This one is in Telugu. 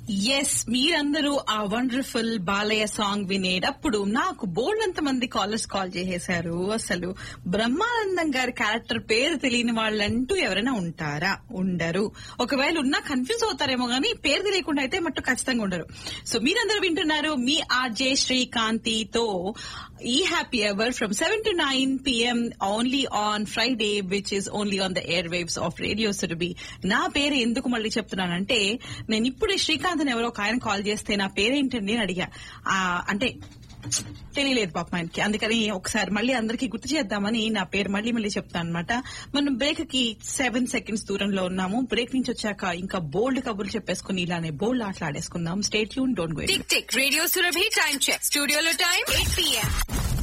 ఎస్ మీరందరూ ఆ వండర్ఫుల్ బాలయ్య సాంగ్ వినేటప్పుడు నాకు బోల్డంత మంది కాలర్స్ కాల్ చేసేశారు అసలు బ్రహ్మానందం గారి క్యారెక్టర్ పేరు తెలియని వాళ్ళంటూ ఎవరైనా ఉంటారా ఉండరు ఒకవేళ ఉన్నా కన్ఫ్యూజ్ అవుతారేమో గానీ పేరు తెలియకుండా అయితే మట్టు ఖచ్చితంగా ఉండరు సో మీరందరూ వింటున్నారు మీ ఆర్జే శ్రీకాంతితో ఈ happy hour from seven to nine PM only on Friday which is only on the air waves of radio Surabhi నా పేరు ఎందుకు మళ్ళీ చెప్తున్నానంటే నేను ఇప్పుడే శ్రీకాంత్ అని ఎవరో ఒక ఆయన కాల్ చేస్తే నా పేరేంటండి అని అడిగా ఆ, అంటే తెలియలేదు పాప ఆయనకి అందుకని ఒకసారి మళ్ళీ అందరికీ గుర్తు చేద్దామని నా పేరు మళ్ళీ మళ్ళీ చెప్తాను అనమాట మనం బ్రేక్ కి సెవెన్ సెకండ్స్ దూరంలో ఉన్నాము బ్రేక్ నుంచి వచ్చాక ఇంకా బోల్డ్ కబుర్లు చెప్పేసుకుని ఇలానే బోల్డ్ ఆటలు ఆడేసుకుందాం స్టేట్ యూన్ don't go tick tick radio Surabhi time check స్టూడియోలో టైం ఎయిట్ పిఎం